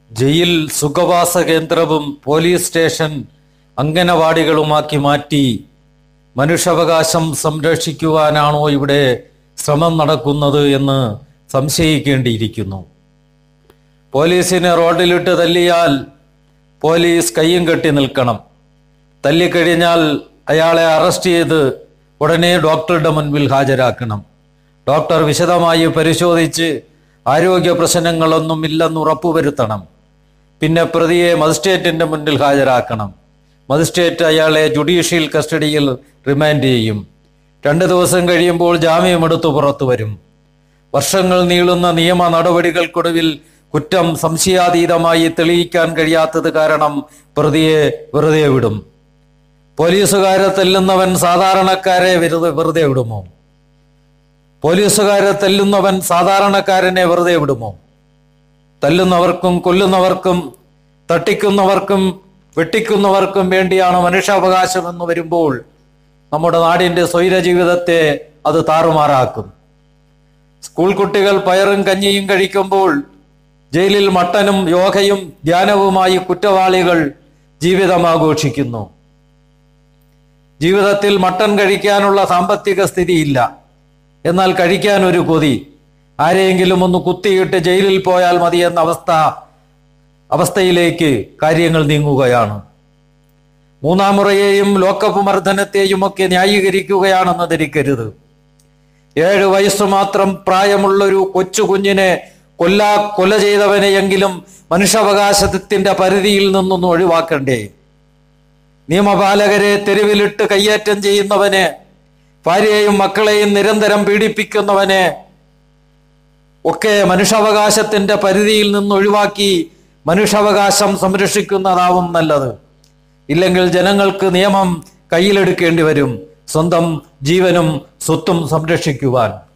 jail സുഖവാസ കേന്ദ്രവും police station അംഗനവാടികളുമാക്കി മാറ്റി മനുഷ്യാവകാശം സംരക്ഷിക്കുവാനാണോ ഇവിടെ ശ്രമം നടക്കുന്നത് എന്ന് സംശയിക്കേണ്ടിയിരിക്കുന്നു പോലീസിനെ റോഡിലിട്ട് തല്ലിയാൽ പോലീസ് കയ്യും കെട്ടി നിൽക്കണം തല്ലിക്കഴിഞ്ഞാൽ അയാളെ അറസ്റ്റ് ചെയ്ത് ഉടനെ ഡോക്ടറുടെ മുൻപിൽ ഹാജരാക്കണം ഡോക്ടർ വിശദമായി പരിശോധിച്ച് ആരോഗ്യ പ്രശ്നങ്ങളൊന്നും ഇല്ലെന്ന് ഉറപ്പുവരുത്തണം പിന്നെ പ്രതിയെ മജിസ്ട്രേറ്റിന്റെ മുന്നിൽ ഹാജരാക്കണം മജിസ്ട്രേറ്റ് അയാളെ ജുഡീഷ്യൽ കസ്റ്റഡിയിൽ റിമാൻഡ് ചെയ്യും രണ്ട് ദിവസം കഴിയുമ്പോൾ ജാമ്യമെടുത്ത് പുറത്തു വരും വർഷങ്ങൾ നീളുന്ന നിയമ നടപടികൾക്കൊടുവിൽ കുറ്റം സംശയാതീതമായി തെളിയിക്കാൻ കഴിയാത്തത് കാരണം പ്രതിയെ വെറുതെ വിടും പോലീസുകാരെ തെല്ലുന്നവൻ സാധാരണക്കാരെ വെറുതെ വെറുതെ വിടുമോ പോലീസുകാരെ തെല്ലുന്നവൻ സാധാരണക്കാരനെ വെറുതെ വിടുമോ തല്ലുന്നവർക്കും കൊല്ലുന്നവർക്കും തട്ടിക്കുന്നവർക്കും വെട്ടിക്കുന്നവർക്കും വേണ്ടിയാണ് മനുഷ്യാവകാശം എന്ന് വരുമ്പോൾ നമ്മുടെ നാടിന്റെ സ്വൈര ജീവിതത്തെ അത് താറുമാറാക്കും സ്കൂൾ കുട്ടികൾ പയറും കഞ്ഞിയും കഴിക്കുമ്പോൾ ജയിലിൽ മട്ടനും യോഗയും ധ്യാനവുമായി കുറ്റവാളികൾ ജീവിതം ആഘോഷിക്കുന്നു ജീവിതത്തിൽ മട്ടൻ കഴിക്കാനുള്ള സാമ്പത്തിക സ്ഥിതിയില്ല എന്നാൽ കഴിക്കാൻ ഒരു കൊതി ആരെയെങ്കിലും ഒന്ന് കുത്തിയിട്ട് ജയിലിൽ പോയാൽ മതി എന്ന അവസ്ഥ അവസ്ഥയിലേക്ക് കാര്യങ്ങൾ നീങ്ങുകയാണ് മൂന്നാം മുറയെയും ലോക്കപ്പ് മർദ്ദനത്തെയും ഒക്കെ ന്യായീകരിക്കുകയാണെന്ന് ധരിക്കരുത് ഏഴ് വയസ്സ് മാത്രം പ്രായമുള്ളൊരു കൊച്ചു കുഞ്ഞിനെ കൊല്ലാ കൊല ചെയ്തവനെയെങ്കിലും മനുഷ്യാവകാശത്തിന്റെ പരിധിയിൽ നിന്നൊന്നും ഒഴിവാക്കണ്ടേ നിയമപാലകരെ തെരുവിലിട്ട് കയ്യേറ്റം ചെയ്യുന്നവനെ ഭാര്യയെയും മക്കളെയും നിരന്തരം പീഡിപ്പിക്കുന്നവനെ ഒക്കെ മനുഷ്യാവകാശത്തിന്റെ പരിധിയിൽ നിന്ന് ഒഴിവാക്കി മനുഷ്യാവകാശം സംരക്ഷിക്കുന്നതാവും നല്ലത് ഇല്ലെങ്കിൽ ജനങ്ങൾക്ക് നിയമം കയ്യിലെടുക്കേണ്ടി വരും സ്വന്തം ജീവനും സ്വത്തും സംരക്ഷിക്കുവാൻ